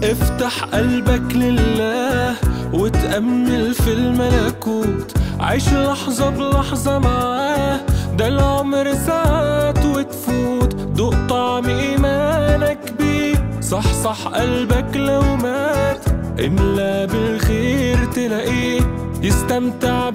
افتح قلبك لله وتأمل في الملكوت عيش لحظة بلحظة معاه ده العمر ساعات وتفوت دوق طعم إيمانك بيه صح صح قلبك لو مات املا بالخير تلاقيه يستمتع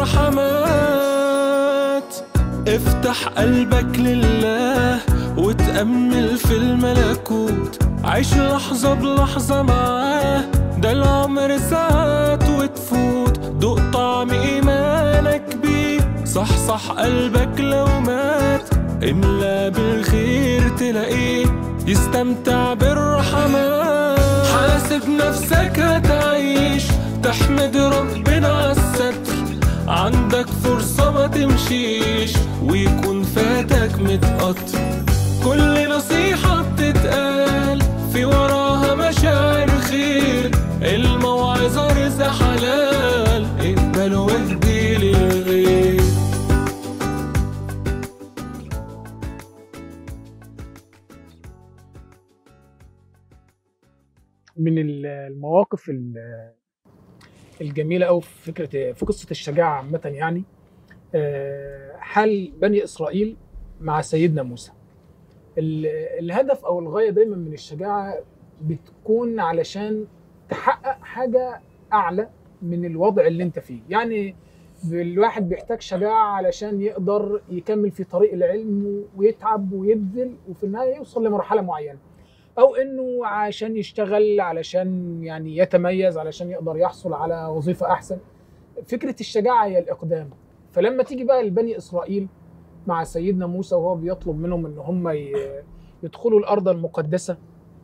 بالرحمات افتح قلبك لله وتأمل في الملكوت عيش لحظة بلحظة معاه ده العمر ساعات وتفوت دوق طعم إيمانك بيه صح صح قلبك لو مات املا بالخير تلاقيه يستمتع بالرحمات حاسب نفسك هتعيش تحمد ربنا عالستر عندك فرصة ما تمشيش ويكون فاتك متقطر كل نصيحة بتتقال في وراها مشاعر خير الموعظة رزق حلال اقبل واهدي للغير من ال- المواقف ال- الجميله قوي في فكره في قصه الشجاعه عامه يعني آه، حال بني اسرائيل مع سيدنا موسى ال- الهدف او الغايه دايما من الشجاعه بتكون علشان تحقق حاجه اعلى من الوضع اللي انت فيه يعني الواحد بيحتاج شجاعه علشان يقدر يكمل في طريق العلم ويتعب ويبذل وفي النهايه يوصل لمرحله معينه او انه عشان يشتغل علشان يعني يتميز علشان يقدر يحصل على وظيفه احسن فكره الشجاعه هي الاقدام فلما تيجي بقى لبني اسرائيل مع سيدنا موسى وهو بيطلب منهم ان هم ي- يدخلوا الارض المقدسه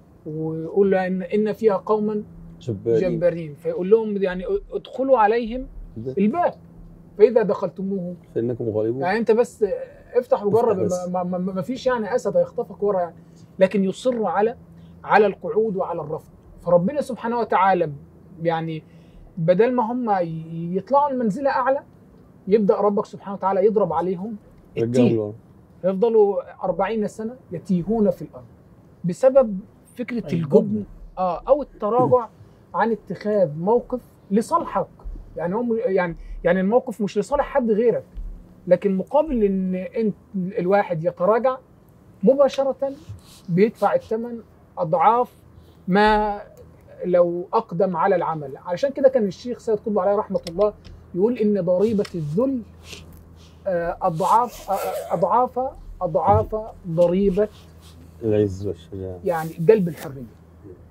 ويقول له ان ان فيها قوما جبارين جبارين فيقول لهم يعني ادخلوا عليهم الباب فاذا دخلتموه فانكم غالبون يعني انت بس افتح وجرب افتح بس. ما, ما, ما ما فيش يعني اسد هيخطفك ورا يعني لكن يصر على على القعود وعلى الرفض فربنا سبحانه وتعالى يعني بدل ما هم ي- يطلعوا المنزله اعلى يبدا ربك سبحانه وتعالى يضرب عليهم رجعهم التيه لورا يفضلوا 40 سنه يتيهون في الارض بسبب فكره الجبن. الجبن اه او التراجع عن اتخاذ موقف لصالحك يعني هم يعني يعني الموقف مش لصالح حد غيرك لكن مقابل ان انت الواحد يتراجع مباشره بيدفع الثمن اضعاف ما لو اقدم على العمل علشان كده كان الشيخ سيد قطب عليه رحمه الله يقول ان ضريبه الذل آه، اضعاف آه، اضعاف اضعاف ضريبه العز والشجاعه يعني جلب الحريه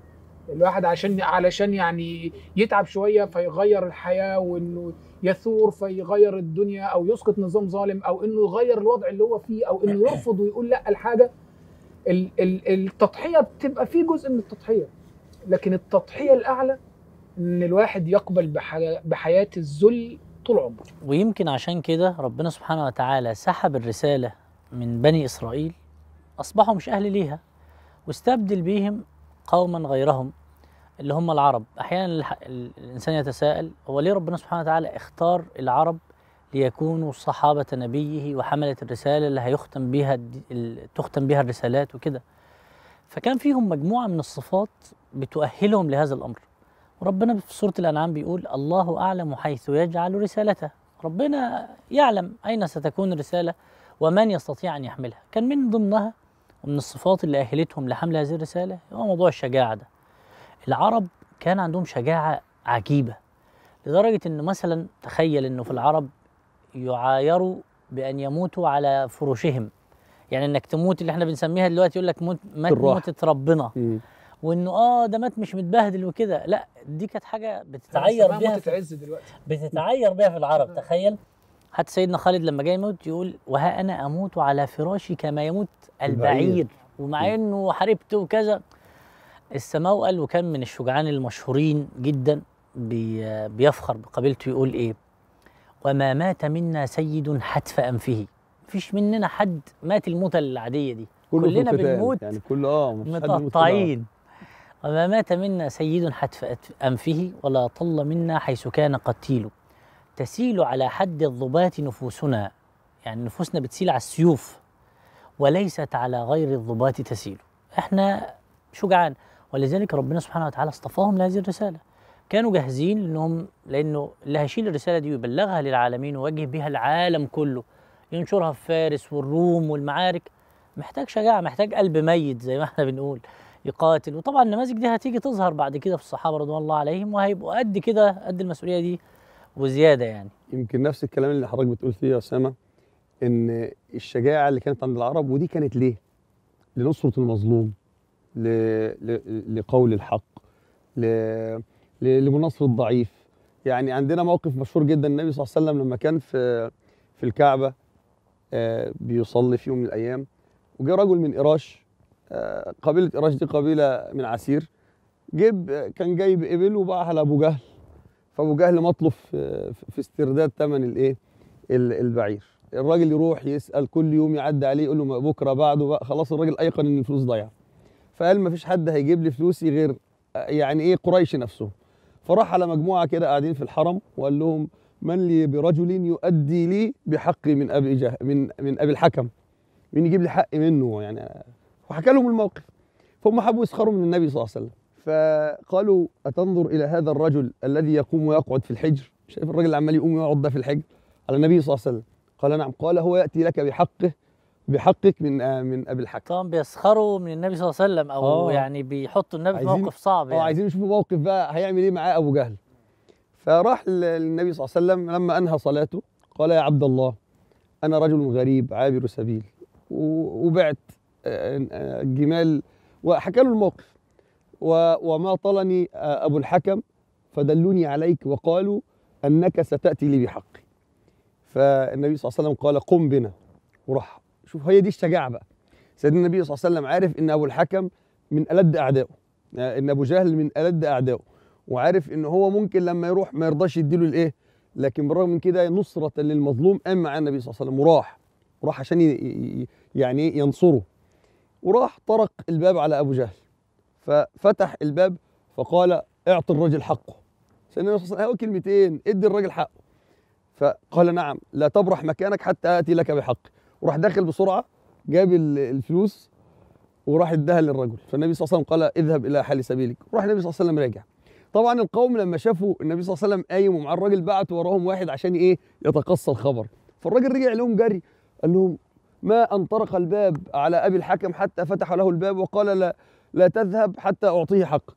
الواحد عشان علشان يعني يتعب شويه فيغير الحياه وانه يثور فيغير الدنيا او يسقط نظام ظالم او انه يغير الوضع اللي هو فيه او انه يرفض ويقول لا الحاجه ال- ال- التضحيه بتبقى فيه جزء من التضحيه لكن التضحيه الاعلى ان الواحد يقبل بحياه, بحياة الذل طول عمره ويمكن عشان كده ربنا سبحانه وتعالى سحب الرسالة من بني إسرائيل أصبحوا مش أهل ليها واستبدل بيهم قوما غيرهم اللي هم العرب أحيانا الح- ال- الإنسان يتساءل هو ليه ربنا سبحانه وتعالى اختار العرب ليكونوا صحابة نبيه وحملة الرسالة اللي هيختم بها الد- ال- تختم بها الرسالات وكده فكان فيهم مجموعة من الصفات بتؤهلهم لهذا الأمر وربنا في سورة الأنعام بيقول الله أعلم حيث يجعل رسالته ربنا يعلم أين ستكون الرسالة ومن يستطيع أن يحملها كان من ضمنها ومن الصفات اللي أهلتهم لحمل هذه الرسالة هو موضوع الشجاعة ده العرب كان عندهم شجاعة عجيبة لدرجة أنه مثلا تخيل أنه في العرب يعايروا بأن يموتوا على فرشهم يعني انك تموت اللي احنا بنسميها دلوقتي يقول لك موت مات الراحة. موتة ربنا مم. وانه اه ده مات مش متبهدل وكده لا دي كانت حاجه بتتعير سماها بيها موتة في عز دلوقتي بتتعير بيها في العرب تخيل حتى سيدنا خالد لما جاي يموت يقول وها انا اموت على فراشي كما يموت البعير البعير. ومع انه حاربت وكذا السماوئل وكان من الشجعان المشهورين جدا بي بيفخر بقبيلته يقول ايه وما مات منا سيد حتف انفه مفيش مننا حد مات الموتة العادية دي كله في كلنا القتال. بنموت يعني كل اه مفيش حد يموت كده. متقطعين وما مات منا سيد حتف أنفه ولا طل منا حيث كان قتيل تسيل على حد الضبات نفوسنا يعني نفوسنا بتسيل على السيوف وليست على غير الضبات تسيل احنا شجعان ولذلك ربنا سبحانه وتعالى اصطفاهم لهذه الرساله كانوا جاهزين لانهم لانه اللي هيشيل الرساله دي ويبلغها للعالمين ويوجه بها العالم كله ينشرها في فارس والروم والمعارك محتاج شجاعه محتاج قلب ميت زي ما احنا بنقول يقاتل وطبعا النماذج دي هتيجي تظهر بعد كده في الصحابه رضوان الله عليهم وهيبقوا قد كده قد المسؤوليه دي وزياده يعني يمكن نفس الكلام اللي حضرتك بتقول فيه يا اسامه ان الشجاعه اللي كانت عند العرب ودي كانت ليه؟ لنصره المظلوم ل... ل... لقول الحق ل... ل... لمناصره الضعيف يعني عندنا موقف مشهور جدا النبي صلى الله عليه وسلم لما كان في في الكعبه آه، بيصلي في يوم من الايام وجاء رجل من ايراش آه، قبيله ايراش دي قبيله من عسير جيب كان جايب ابل وباعها لابو جهل فابو جهل مطلب في في استرداد ثمن الايه ال- البعير الراجل يروح يسال كل يوم يعدي عليه يقول له ما بكره بعده بقى خلاص الراجل ايقن ان الفلوس ضايعه فقال ما فيش حد هيجيب لي فلوسي غير آه، يعني ايه قريش نفسهم فراح على مجموعه كده قاعدين في الحرم وقال لهم من لي برجل يؤدي لي بحقي من ابي جه من من ابي الحكم مين يجيب لي حقي منه يعني وحكى لهم الموقف فهم حبوا يسخروا من النبي صلى الله عليه وسلم فقالوا أتنظر إلى هذا الرجل الذي يقوم ويقعد في الحجر شايف الراجل اللي عمال يقوم ويقعد ده في الحجر على النبي صلى الله عليه وسلم قال نعم قال هو يأتي لك بحقه بحقك من آه من أبي الحكم طبعا بيسخروا من النبي صلى الله عليه وسلم او آه. يعني بيحطوا النبي في عايزين- موقف صعب اه يعني عايزين يشوفوا موقف بقى هيعمل ايه معاه ابو جهل فراح ل- للنبي صلى الله عليه وسلم لما انهى صلاته قال يا عبد الله انا رجل غريب عابر سبيل و- وبعت آه، آه، جمال وحكى له الموقف و- وما طلني آه، ابو الحكم فدلوني عليك وقالوا انك ستاتي لي بحقي فالنبي صلى الله عليه وسلم قال قم بنا وراح شوف هي دي الشجاعه بقى سيدنا النبي صلى الله عليه وسلم عارف ان ابو الحكم من ألد أعدائه يعني ان ابو جهل من ألد أعدائه وعارف ان هو ممكن لما يروح ما يرضاش يديله الايه لكن بالرغم من كده نصرة للمظلوم قام مع النبي صلى الله عليه وسلم وراح وراح عشان ي- ي- يعني إيه؟ ينصره وراح طرق الباب على ابو جهل ففتح الباب فقال اعط الرجل حقه سيدنا النبي صلى الله عليه وسلم هو كلمتين ادي الرجل حقه فقال نعم لا تبرح مكانك حتى اتي لك بحق وراح داخل بسرعه جاب ال- الفلوس وراح اداها للرجل فالنبي صلى الله عليه وسلم قال اذهب الى حال سبيلك وراح النبي صلى الله عليه وسلم راجع طبعا القوم لما شافوا النبي صلى الله عليه وسلم قايم ومع الراجل بعت وراهم واحد عشان ايه يتقصى الخبر فالراجل رجع لهم جري قال لهم ما ان طرق الباب على ابي الحكم حتى فتح له الباب وقال لا لا تذهب حتى اعطيه حقك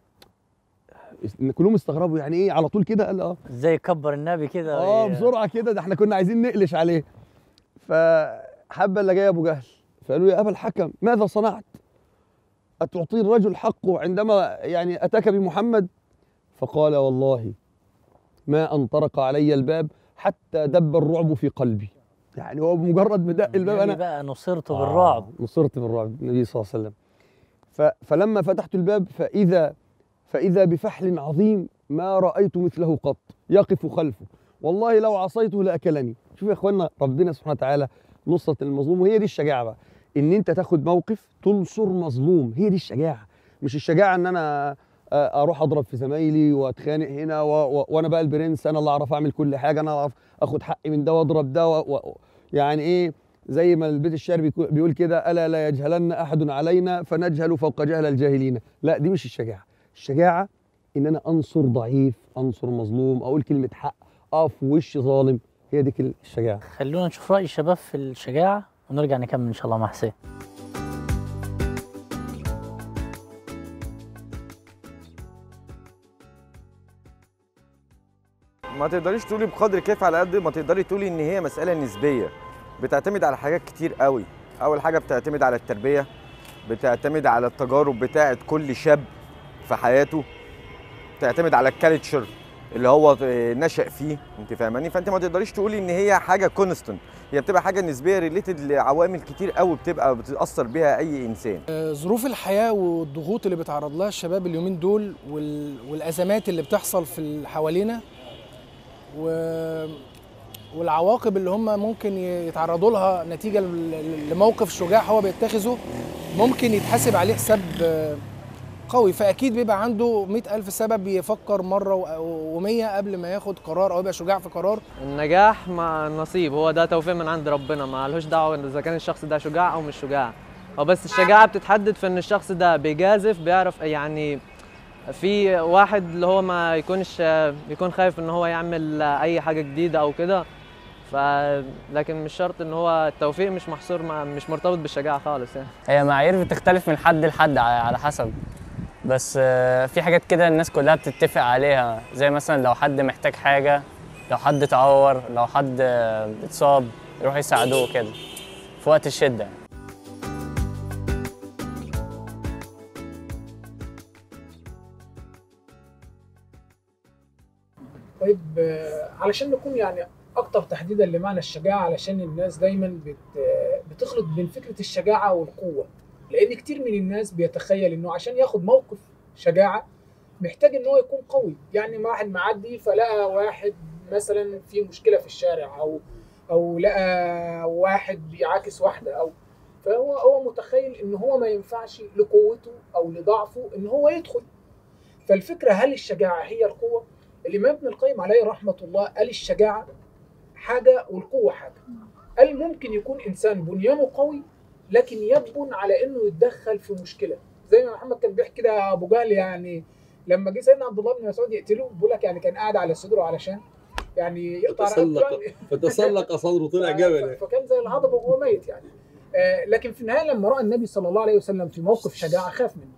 إن كلهم استغربوا يعني ايه على طول كده قال اه ازاي يكبر النبي كده اه وي- بسرعه كده ده احنا كنا عايزين نقلش عليه فحب اللي جاي ابو جهل فقالوا يا ابا الحكم ماذا صنعت اتعطي الرجل حقه عندما يعني اتاك بمحمد فقال والله ما ان طرق علي الباب حتى دب الرعب في قلبي يعني هو بمجرد ما دق الباب النبي انا بقى نصرته بالرعب آه، نصرت بالرعب النبي صلى الله عليه وسلم ف فلما فتحت الباب فإذا فإذا بفحل عظيم ما رأيت مثله قط يقف خلفه والله لو عصيته لأكلني شوف يا اخوانا ربنا سبحانه وتعالى نصرة المظلوم وهي دي الشجاعة بقى ان انت تاخد موقف تنصر مظلوم هي دي الشجاعة مش الشجاعة ان انا آه، اروح اضرب في زمايلي واتخانق هنا و... و... وانا بقى البرنس انا اللي اعرف اعمل كل حاجة انا اعرف اخد حقي من ده واضرب ده و... و... يعني ايه زي ما البيت الشعر بيكو- بيقول كده الا لا يجهلن احد علينا فنجهل فوق جهل الجاهلين لا دي مش الشجاعه الشجاعه ان انا انصر ضعيف انصر مظلوم اقول كلمه حق اقف في وش ظالم هي دي كل- الشجاعه خلونا نشوف رأي الشباب في الشجاعة ونرجع نكمل إن شاء الله مع حسين ما تقدريش تقولي بقدر كيف على قد ما تقدري تقولي ان هي مساله نسبيه بتعتمد على حاجات كتير قوي اول حاجه بتعتمد على التربيه بتعتمد على التجارب بتاعه كل شاب في حياته بتعتمد على الكالتشر اللي هو نشأ فيه انت فاهماني فانت ما تقدريش تقولي ان هي حاجه كونستنت هي بتبقى حاجه نسبيه ريليتد لعوامل كتير قوي بتبقى بتاثر بيها اي انسان ظروف الحياة والضغوط اللي بيتعرض لها الشباب اليومين دول وال... والأزمات اللي بتحصل في ال- حوالينا و... والعواقب اللي هم ممكن ي- يتعرضوا لها نتيجة ل- لموقف شجاع هو بيتخذه ممكن يتحاسب عليه حساب آه، قوي فأكيد بيبقى عنده مئة ألف سبب يفكر مرة و- ومية قبل ما ياخد قرار أو يبقى شجاع في قرار النجاح مع النصيب هو ده توفيق من عند ربنا ما لهوش دعوه اذا كان الشخص ده شجاع او مش شجاع هو بس الشجاعه بتتحدد في ان الشخص ده بيجازف بيعرف يعني في واحد اللي هو ما يكونش يكون خايف ان هو يعمل اي حاجه جديده او كده ف لكن مش شرط ان هو التوفيق مش محصور مع مش مرتبط بالشجاعه خالص يعني هي معايير بتختلف من حد لحد على على حسب بس آه، في حاجات كده الناس كلها بتتفق عليها زي مثلا لو حد محتاج حاجة لو حد اتعور لو حد آه، اتصاب يروح يساعدوه كده في وقت الشدة طيب آه، علشان نكون يعني اكتر تحديدا لمعنى الشجاعه علشان الناس دايما بت آه، بتخلط بين فكره الشجاعه والقوه لان كتير من الناس بيتخيل انه عشان ياخد موقف شجاعه محتاج ان هو يكون قوي يعني ما واحد معدي فلقى واحد مثلا في مشكله في الشارع او او لقى واحد بيعاكس واحده او فهو هو متخيل ان هو ما ينفعش لقوته او لضعفه ان هو يدخل فالفكره هل الشجاعه هي القوه الامام ابن القيم عليه رحمه الله قال الشجاعه حاجه والقوه حاجه قال ممكن يكون انسان بنيانه قوي لكن يبن على انه يتدخل في مشكله زي ما محمد كان بيحكي كده ابو جهل يعني لما جه سيدنا عبد الله بن مسعود يقتله بيقول لك يعني كان قاعد على صدره علشان يعني يقطع فتسلق رقبته. فتسلق صدره طلع جبل ف- فكان زي الهضبه وهو ميت يعني آه لكن في النهايه لما راى النبي صلى الله عليه وسلم في موقف شجاعه خاف منه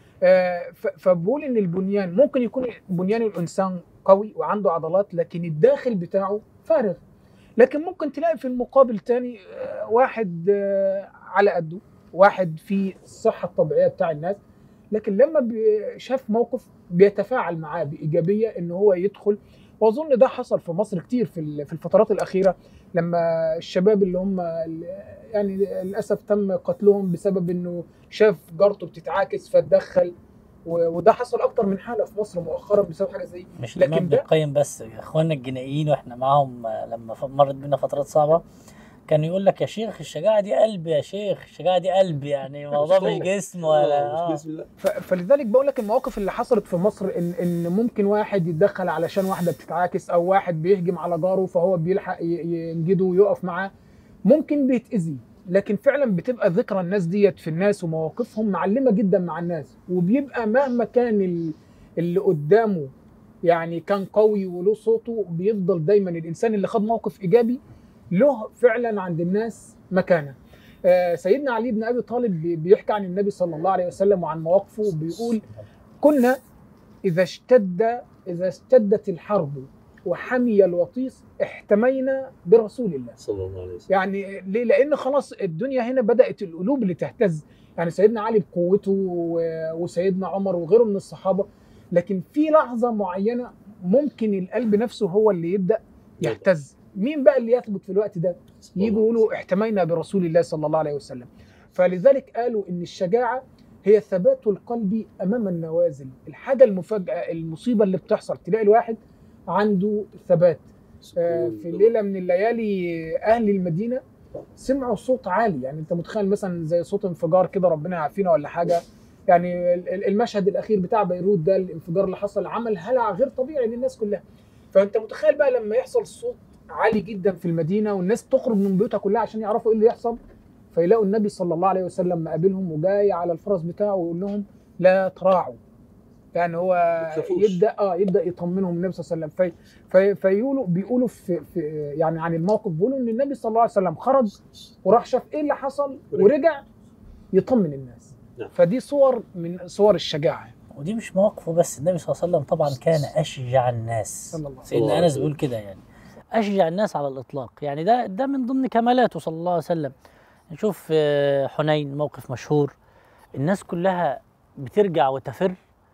آه ف- فبقول ان البنيان ممكن يكون بنيان الانسان قوي وعنده عضلات لكن الداخل بتاعه فارغ لكن ممكن تلاقي في المقابل تاني آه، واحد آه، على قده واحد في الصحه الطبيعيه بتاع الناس لكن لما بي- شاف موقف بيتفاعل معاه بايجابيه ان هو يدخل واظن ده حصل في مصر كتير في ال- في الفترات الاخيره لما الشباب اللي هم ال- يعني للاسف تم قتلهم بسبب انه شاف جارته بتتعاكس فتدخل و- وده حصل اكتر من حاله في مصر مؤخرا بسبب حاجه زي مش لكن الامام ابن ده- القيم بس اخواننا الجنائيين واحنا معاهم آه، لما ف- مرت بينا فترات صعبه كان يقول لك يا شيخ الشجاعه دي قلب يا شيخ الشجاعه دي قلب يعني الموضوع مش جسم ولا آه، آه. مش بسم الله ف- فلذلك بقول لك المواقف اللي حصلت في مصر ان ان ممكن واحد يتدخل علشان واحده بتتعاكس او واحد بيهجم على جاره فهو بيلحق ي- ينجده ويقف معاه ممكن بيتاذي لكن فعلا بتبقى ذكرى الناس ديت في الناس ومواقفهم معلمه جدا مع الناس وبيبقى مهما كان ال- اللي قدامه يعني كان قوي وله صوته بيفضل دايما الانسان اللي خد موقف ايجابي له فعلا عند الناس مكانه آه، سيدنا علي بن ابي طالب بي- بيحكي عن النبي صلى الله عليه وسلم وعن مواقفه بيقول كنا اذا اشتد اذا اشتدت الحرب وحمي الوطيس احتمينا برسول الله صلى الله عليه وسلم يعني ليه؟ لان خلاص الدنيا هنا بدات القلوب اللي تهتز يعني سيدنا علي بقوته و- وسيدنا عمر وغيره من الصحابه لكن في لحظه معينه ممكن القلب نفسه هو اللي يبدا يهتز مين بقى اللي يثبت في الوقت ده يجوا يقولوا احتمينا برسول الله صلى الله عليه وسلم فلذلك قالوا ان الشجاعه هي ثبات القلب امام النوازل الحاجه المفاجاه المصيبه اللي بتحصل تلاقي الواحد عنده ثبات آه، في ليله من الليالي اهل المدينه سمعوا صوت عالي يعني انت متخيل مثلا زي صوت انفجار كده ربنا يعافينا ولا حاجه يعني ال- ال- المشهد الاخير بتاع بيروت ده الانفجار اللي حصل عمل هلع غير طبيعي للناس كلها فانت متخيل بقى لما يحصل صوت عالي جدا في المدينه والناس تخرج من بيوتها كلها عشان يعرفوا ايه اللي يحصل فيلاقوا النبي صلى الله عليه وسلم مقابلهم وجاي على الفرس بتاعه ويقول لهم لا تراعوا يعني هو ما تخافوش. يبدا اه يبدا يطمنهم النبي صلى الله عليه وسلم في في فيقولوا بيقولوا في, في يعني عن الموقف بيقولوا ان النبي صلى الله عليه وسلم خرج وراح شاف ايه اللي حصل ورجع. ورجع يطمن الناس نعم. فدي صور من صور الشجاعه ودي مش مواقفه بس النبي صلى الله عليه وسلم طبعا كان اشجع الناس صلى الله عليه صلى الله سيدنا عليه انس وسلم. بيقول كده يعني اشجع الناس على الاطلاق يعني ده ده من ضمن كمالاته صلى الله عليه وسلم نشوف آه، حنين موقف مشهور الناس كلها بترجع وتفر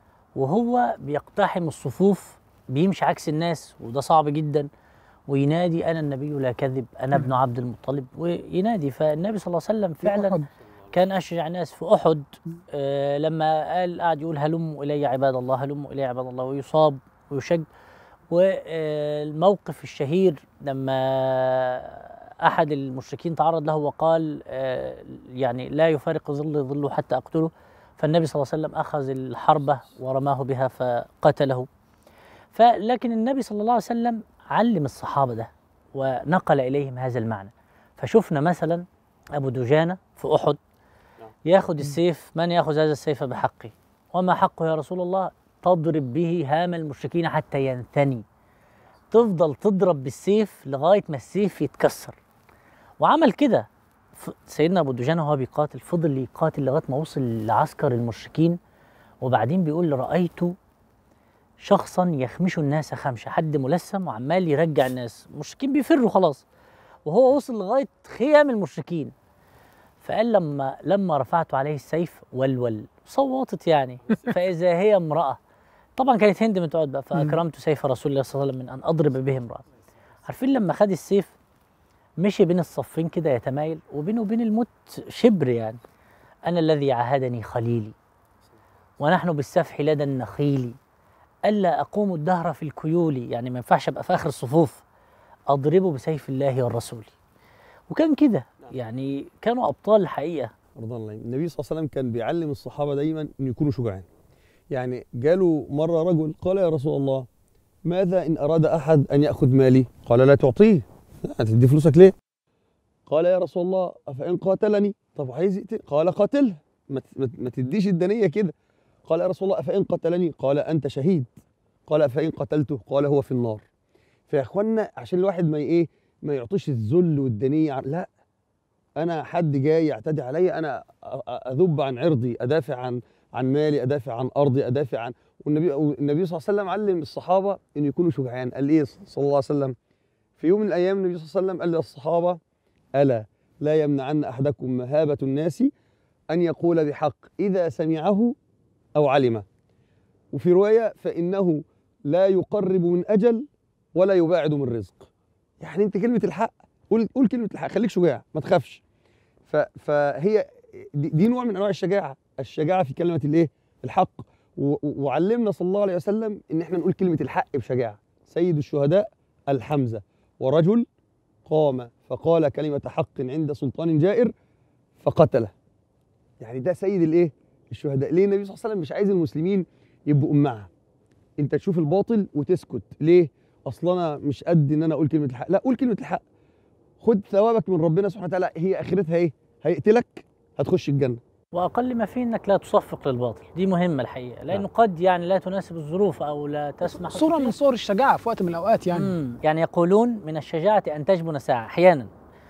وهو بيقتحم الصفوف بيمشي عكس الناس وده صعب جدا وينادي انا النبي لا كذب انا ابن عبد المطلب وينادي فالنبي صلى الله عليه وسلم فعلا أحد. كان اشجع الناس في احد آه لما قال قعد يقول هلموا الي عباد الله هلموا الي عباد الله ويصاب ويشج والموقف الشهير لما احد المشركين تعرض له وقال آه، يعني لا يفارق ظل ظله حتى اقتله فالنبي صلى الله عليه وسلم اخذ الحربه ورماه بها فقتله فلكن النبي صلى الله عليه وسلم علم الصحابه ده ونقل اليهم هذا المعنى فشفنا مثلا ابو دجانه في احد ياخد السيف من ياخذ هذا السيف بحقه وما حقه يا رسول الله تضرب به هام المشركين حتى ينثني تفضل تضرب بالسيف لغايه ما السيف يتكسر وعمل كده ف- سيدنا ابو دجانه وهو بيقاتل فضل يقاتل لغايه ما وصل لعسكر المشركين وبعدين بيقول رايت شخصا يخمش الناس خمشه حد ملثم وعمال يرجع الناس المشركين بيفروا خلاص وهو وصل لغايه خيام المشركين فقال لما لما رفعت عليه السيف ولول صوتت يعني فاذا هي امراه طبعا كانت هند بنت عتبه فاكرمت سيف رسول الله صلى الله عليه وسلم من ان اضرب به امراه عارفين لما خد السيف مشي بين الصفين كده يتمايل وبينه وبين الموت شبر يعني انا الذي عاهدني خليلي ونحن بالسفح لدى النخيل الا اقوم الدهر في الكيول يعني ما ينفعش ابقى في اخر الصفوف اضربه بسيف الله والرسول وكان كده يعني كانوا ابطال الحقيقه رضوان الله النبي صلى الله عليه وسلم كان بيعلم الصحابه دايما ان يكونوا شجعان يعني جاله مره رجل قال يا رسول الله ماذا ان اراد احد ان ياخذ مالي قال لا تعطيه لا هتدي فلوسك ليه قال يا رسول الله افان قاتلني طب عايز يقتل قال قاتله ما ت- ما ت- ما تديش الدنيه كده قال يا رسول الله افان قتلني قال انت شهيد قال فان قتلته قال هو في النار فيا اخوانا عشان الواحد ما ي- ايه ما يعطيش الذل والدنيه عن- لا انا حد جاي يعتدي عليا انا أ- أ- اذب عن عرضي ادافع عن عن مالي ادافع عن ارضي ادافع عن والنبي والنبي صلى الله عليه وسلم علم الصحابه ان يكونوا شجعان قال ايه صلى الله عليه وسلم في يوم من الايام النبي صلى الله عليه وسلم قال للصحابه الا لا يمنعن احدكم مهابه الناس ان يقول بحق اذا سمعه او علمه وفي روايه فانه لا يقرب من اجل ولا يباعد من رزق يعني انت كلمه الحق قول قول كلمه الحق خليك شجاع ما تخافش ف- فهي دي, دي نوع من انواع الشجاعه الشجاعه في كلمه الايه الحق و- و- وعلمنا صلى الله عليه وسلم ان احنا نقول كلمه الحق بشجاعه سيد الشهداء الحمزه ورجل قام فقال كلمه حق عند سلطان جائر فقتله يعني ده سيد الايه الشهداء ليه النبي صلى الله عليه وسلم مش عايز المسلمين يبقوا امعه انت تشوف الباطل وتسكت ليه اصل انا مش قد ان انا اقول كلمه الحق لا قول كلمه الحق خد ثوابك من ربنا سبحانه وتعالى هي اخرتها ايه هيقتلك هتخش الجنه واقل ما فيه انك لا تصفق للباطل دي مهمه الحقيقه لانه قد يعني لا تناسب الظروف او لا تسمح صوره من صور الشجاعه في وقت من الاوقات يعني مم. يعني يقولون من الشجاعة أن تجبن ساعة أحيانا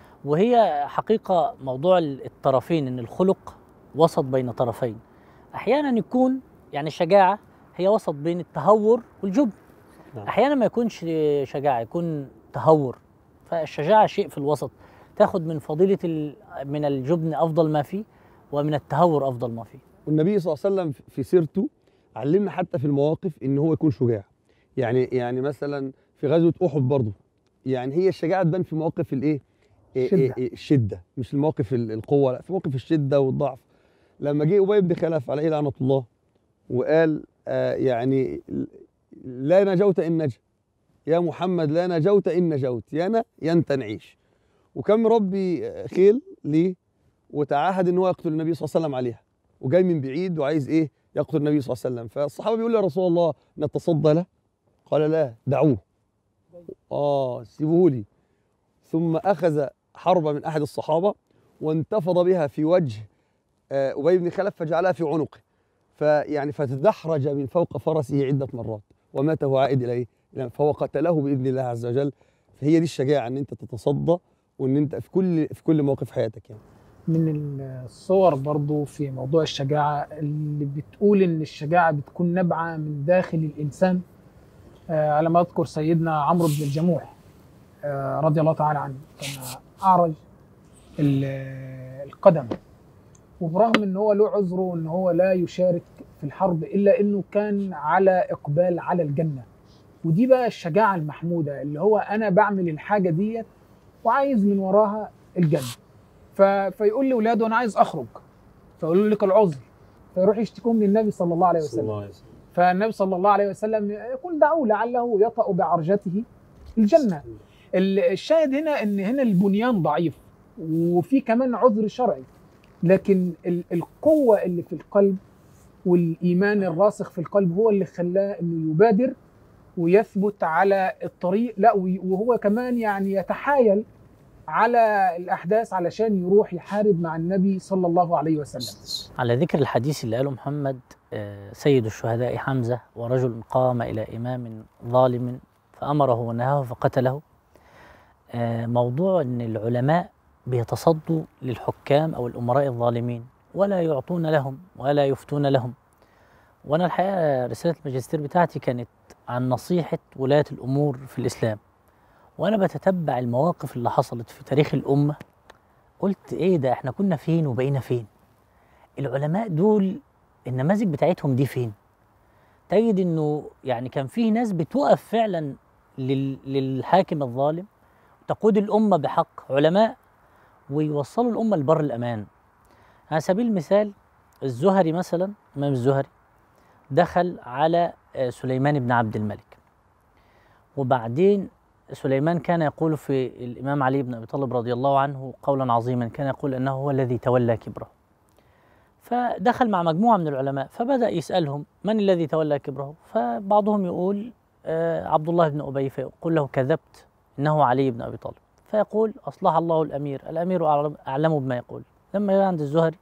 وهي حقيقة موضوع الطرفين أن الخلق وسط بين طرفين أحيانا يكون يعني الشجاعة هي وسط بين التهور والجبن نعم. أحيانا ما يكونش شجاعة يكون تهور فالشجاعة شيء في الوسط تاخد من فضيلة ال- من الجبن أفضل ما فيه ومن التهور أفضل ما فيه والنبي صلى الله عليه وسلم في سيرته علمنا حتى في المواقف ان هو يكون شجاع يعني يعني مثلا في غزوه احد برضه يعني هي الشجاعه تبان في مواقف الايه إيه الشدة. إيه إيه الشده مش المواقف ال- القوه لا في مواقف الشده والضعف لما جه ابي بن خلف عليه لعنه الله وقال آه يعني لا نجوت ان نجا يا محمد لا نجوت ان نجوت يا انا يا انت نعيش وكان مربي آه، خيل ليه وتعهد ان هو يقتل النبي صلى الله عليه وسلم عليها وجاي من بعيد وعايز ايه يقتل النبي صلى الله عليه وسلم فالصحابه بيقول يا رسول الله نتصدى له قال لا دعوه اه سيبوه لي ثم اخذ حربه من احد الصحابه وانتفض بها في وجه آه، ابي بن خلف فجعلها في عنقه فيعني فتدحرج من فوق فرسه عده مرات ومات وهو عائد اليه يعني فهو قتله باذن الله عز وجل فهي دي الشجاعه ان انت تتصدى وان انت في كل في كل موقف حياتك يعني من الصور برضو في موضوع الشجاعة اللي بتقول إن الشجاعة بتكون نابعة من داخل الإنسان آه على ما أذكر سيدنا عمرو بن الجموح آه رضي الله تعالى عنه كان أعرج ال- القدم وبرغم إن هو له عذره إن هو لا يشارك في الحرب إلا إنه كان على إقبال على الجنة ودي بقى الشجاعة المحمودة اللي هو أنا بعمل الحاجة ديت وعايز من وراها الجنة ف... فيقول لاولاده انا عايز اخرج فيقولوا لك العذر فيروح يشتكوهم للنبي صلى الله عليه وسلم فالنبي صلى الله عليه وسلم يقول دعوه لعله يطأ بعرجته الجنه ال- الشاهد هنا ان هنا البنيان ضعيف وفي كمان عذر شرعي لكن ال- القوه اللي في القلب والايمان الراسخ في القلب هو اللي خلاه انه يبادر ويثبت على الطريق لا وي- وهو كمان يعني يتحايل على الاحداث علشان يروح يحارب مع النبي صلى الله عليه وسلم على ذكر الحديث اللي قاله محمد آه، سيد الشهداء حمزة ورجل قام إلى إمام ظالم فأمره ونهاه فقتله آه، موضوع أن العلماء بيتصدوا للحكام أو الأمراء الظالمين ولا يعطون لهم ولا يفتون لهم وأنا الحقيقة رسالة الماجستير بتاعتي كانت عن نصيحة ولاة الأمور في الإسلام وأنا بتتبع المواقف اللي حصلت في تاريخ الأمة قلت إيه ده إحنا كنا فين وبقينا فين العلماء دول النماذج بتاعتهم دي فين تجد انه يعني كان في ناس بتقف فعلا لل... للحاكم الظالم تقود الامه بحق علماء ويوصلوا الامه لبر الامان على سبيل المثال الزهري مثلا امام الزهري دخل على آه، سليمان بن عبد الملك وبعدين سليمان كان يقول في الامام علي بن ابي طالب رضي الله عنه قولا عظيما كان يقول انه هو الذي تولى كبره فدخل مع مجموعة من العلماء فبدأ يسألهم من الذي تولى كبره فبعضهم يقول آه عبد الله بن أبي فيقول له كذبت إنه علي بن أبي طالب فيقول أصلح الله الأمير الأمير أعلم, أعلم بما يقول لما جاء عند الزهري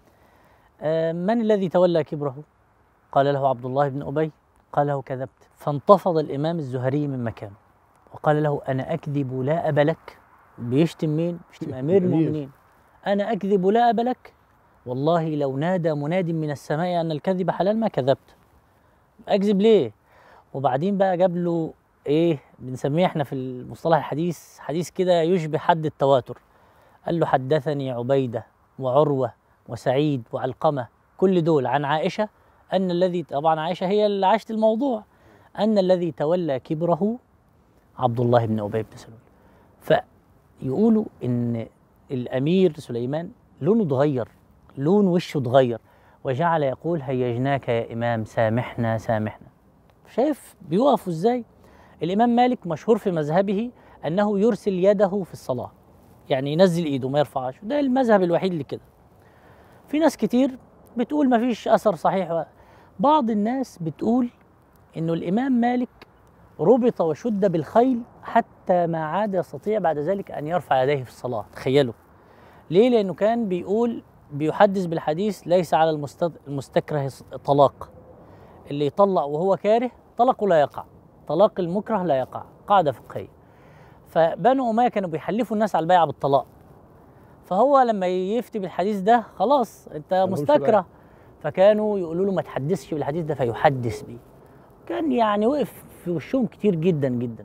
آه من الذي تولى كبره قال له عبد الله بن أبي قال له كذبت فانتفض الإمام الزهري من مكانه وقال له أنا أكذب لا أب لك بيشتم مين؟ بيشتم أمير الأمير. المؤمنين أنا أكذب لا أب لك والله لو نادى مناد من السماء ان الكذب حلال ما كذبت اكذب ليه وبعدين بقى جاب له ايه بنسميه احنا في المصطلح الحديث حديث كده يشبه حد التواتر قال له حدثني عبيده وعروه وسعيد وعلقمه كل دول عن عائشه ان الذي طبعا عائشه هي اللي عاشت الموضوع ان الذي تولى كبره عبد الله بن ابي بن سلول فيقولوا ان الامير سليمان لونه اتغير لون وشه اتغير وجعل يقول هيجناك يا إمام سامحنا سامحنا شايف بيقفوا ازاي الإمام مالك مشهور في مذهبه أنه يرسل يده في الصلاة يعني ينزل إيده ما يرفعهاش ده المذهب الوحيد اللي كده في ناس كتير بتقول ما فيش أثر صحيح بعض الناس بتقول إنه الإمام مالك ربط وشد بالخيل حتى ما عاد يستطيع بعد ذلك أن يرفع يديه في الصلاة تخيلوا ليه؟ لأنه كان بيقول بيحدث بالحديث ليس على المستد... المستكره طلاق اللي يطلق وهو كاره طلقه لا يقع طلاق المكره لا يقع قاعدة فقهية فبنو أمية كانوا بيحلفوا الناس على البيعة بالطلاق فهو لما يفتي بالحديث ده خلاص انت ملهمش مستكره بقى. فكانوا يقولوا له ما تحدثش بالحديث ده فيحدث بيه كان يعني وقف في وشهم كتير جدا جدا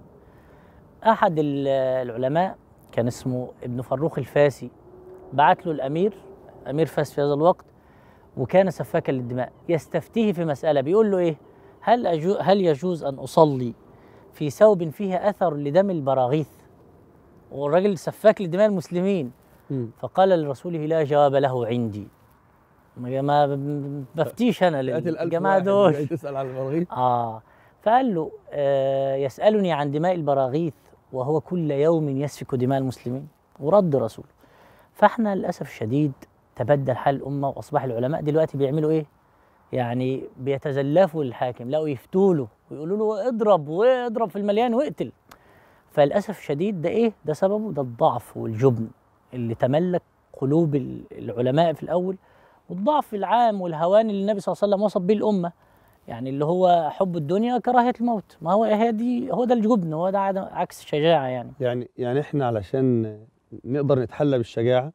احد ال- العلماء كان اسمه ابن فروخ الفاسي بعت له الامير امير فاس في هذا الوقت وكان سفاكا للدماء يستفتيه في مساله بيقول له ايه هل أجو هل يجوز ان اصلي في ثوب فيه اثر لدم البراغيث والراجل سفاك لدماء المسلمين مم. فقال لرسوله لا جواب له عندي ما ما بفتيش انا يأتي الألف للجماعه واحد دول جاي تسأل على المراغيث اه فقال له آه يسالني عن دماء البراغيث وهو كل يوم يسفك دماء المسلمين ورد رسوله فاحنا للاسف الشديد تبدل حال الامه واصبح العلماء دلوقتي بيعملوا ايه؟ يعني بيتزلفوا للحاكم لقوا يفتوا له ويقولوا له اضرب واضرب في المليان واقتل فللاسف الشديد ده ايه؟ ده سببه ده الضعف والجبن اللي تملك قلوب ال- العلماء في الاول والضعف العام والهوان اللي النبي صلى الله عليه وسلم وصف به الامه يعني اللي هو حب الدنيا كراهيه الموت ما هو هي دي هو ده الجبن هو ده عدم- عكس الشجاعه يعني يعني يعني احنا علشان نقدر نتحلى بالشجاعه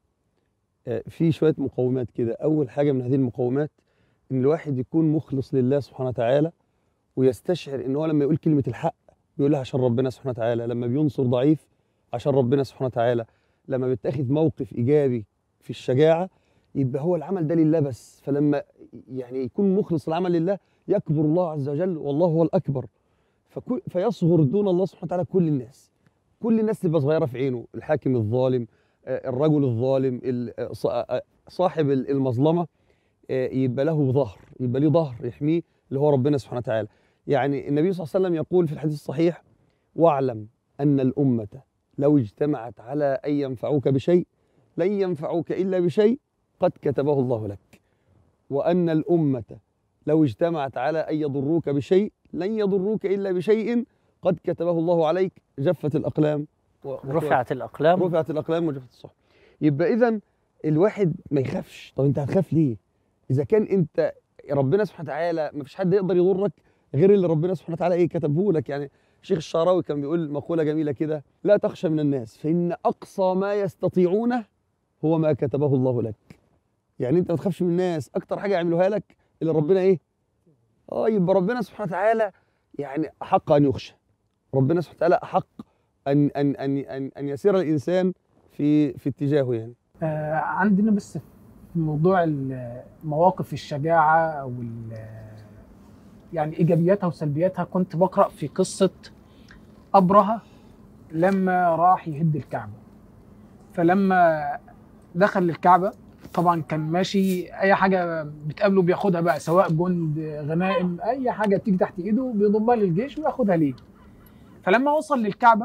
آه، في شويه مقومات كده اول حاجه من هذه المقومات ان الواحد يكون مخلص لله سبحانه وتعالى ويستشعر ان هو لما يقول كلمه الحق بيقولها عشان ربنا سبحانه وتعالى لما بينصر ضعيف عشان ربنا سبحانه وتعالى لما بيتخذ موقف ايجابي في الشجاعه يبقى هو العمل ده لله بس فلما يعني يكون مخلص العمل لله يكبر الله عز وجل والله هو الاكبر فكل فيصغر دون الله سبحانه وتعالى كل الناس كل الناس تبقى صغيره في عينه الحاكم الظالم آه، الرجل الظالم ال- آه، ص- آه، صاحب ال- المظلمه آه، يبقى له ظهر يبقى ليه ظهر يحميه اللي هو ربنا سبحانه وتعالى يعني النبي صلى الله عليه وسلم يقول في الحديث الصحيح واعلم ان الامه لو اجتمعت على ان ينفعوك بشيء لن ينفعوك الا بشيء قد كتبه الله لك وان الامه لو اجتمعت على ان يضروك بشيء لن يضروك الا بشيء قد كتبه الله عليك جفت الاقلام و- رفعت الاقلام رفعت الاقلام وجفت الصحف يبقى اذا الواحد ما يخافش طب انت هتخاف ليه اذا كان انت ربنا سبحانه وتعالى ما فيش حد يقدر يضرك غير اللي ربنا سبحانه وتعالى ايه كتبه لك يعني الشيخ الشعراوي كان بيقول مقوله جميله كده لا تخشى من الناس فان اقصى ما يستطيعونه هو ما كتبه الله لك يعني انت ما تخافش من الناس اكتر حاجه يعملوها لك اللي ربنا ايه اه يبقى ربنا سبحانه وتعالى يعني احق ان يخشى ربنا سبحانه وتعالى احق ان ان ان ان, أن يسير الانسان في في اتجاهه يعني آه، عندنا بس في موضوع ال- مواقف الشجاعة أو ال- يعني إيجابياتها وسلبياتها كنت بقرأ في قصة أبرهة لما راح يهد الكعبة فلما دخل الكعبة طبعا كان ماشي أي حاجة بتقابله بياخدها بقى سواء جند غنائم أي حاجة تيجي تحت إيده بيضمها للجيش وياخدها ليه فلما وصل للكعبة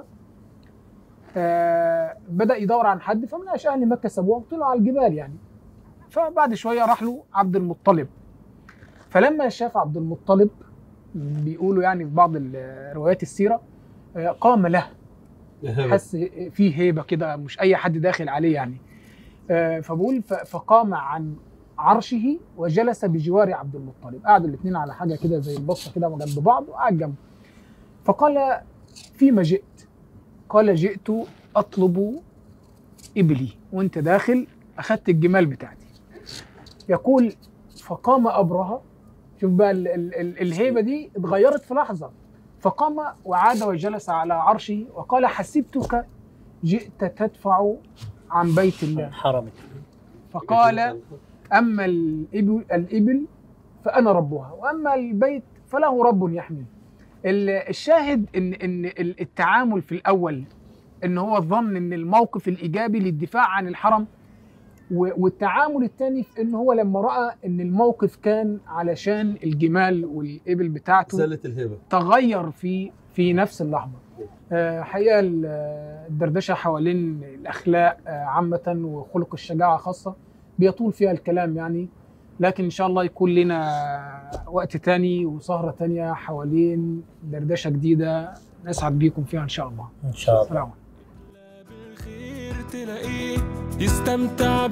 آه بدا يدور عن حد فما لقاش اهل مكه سابوه وطلعوا على الجبال يعني فبعد شويه راح له عبد المطلب فلما شاف عبد المطلب بيقولوا يعني في بعض ال- روايات السيره آه، قام له حس فيه هيبه كده مش اي حد داخل عليه يعني آه، فبقول ف- فقام عن عرشه وجلس بجوار عبد المطلب قعدوا الاثنين على حاجه كده زي البصه كده جنب بعض وقعد جنبه فقال فيما جئت قال جئت اطلب ابلي وانت داخل اخذت الجمال بتاعتي يقول فقام ابرهه شوف بقى ال ال ال الهيبه دي اتغيرت في لحظه فقام وعاد وجلس على عرشه وقال حسبتك جئت تدفع عن بيت الله حرمك فقال اما الابل الابل فانا ربها واما البيت فله رب يحميه ال- الشاهد ان ان ال- التعامل في الاول ان هو ظن ان الموقف الايجابي للدفاع عن الحرم و- والتعامل الثاني في ان هو لما راى ان الموقف كان علشان الجمال والابل بتاعته زالت الهبه تغير في في نفس اللحظه آه، حقيقه ال- الدردشه حوالين الاخلاق آه، عامه وخلق الشجاعه خاصه بيطول فيها الكلام يعني لكن ان شاء الله يكون لنا وقت تاني وسهره تانية حوالين دردشه جديده نسعد بيكم فيها ان شاء الله ان شاء الله سلام بالخير تلاقيه يستمتع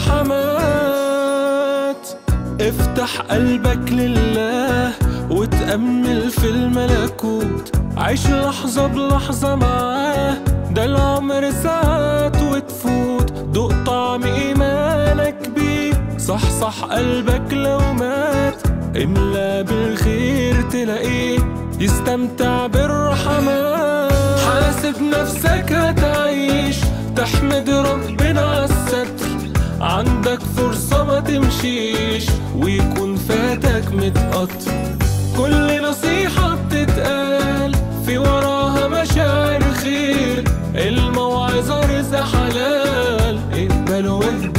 بالرحمات افتح قلبك لله وتأمل في الملكوت عيش لحظة بلحظة معاه ده العمر ساعات وتفوت دوق طعم إيمانك بيه صح صح قلبك لو مات املا بالخير تلاقيه يستمتع بالرحمات حاسب نفسك هتعيش تحمد ربنا عالستر عندك فرصة ما تمشيش ويكون فاتك متقطر كل نصيحة بتتقال في وراها مشاعر خير الموعظة رزق حلال اقبل واهدى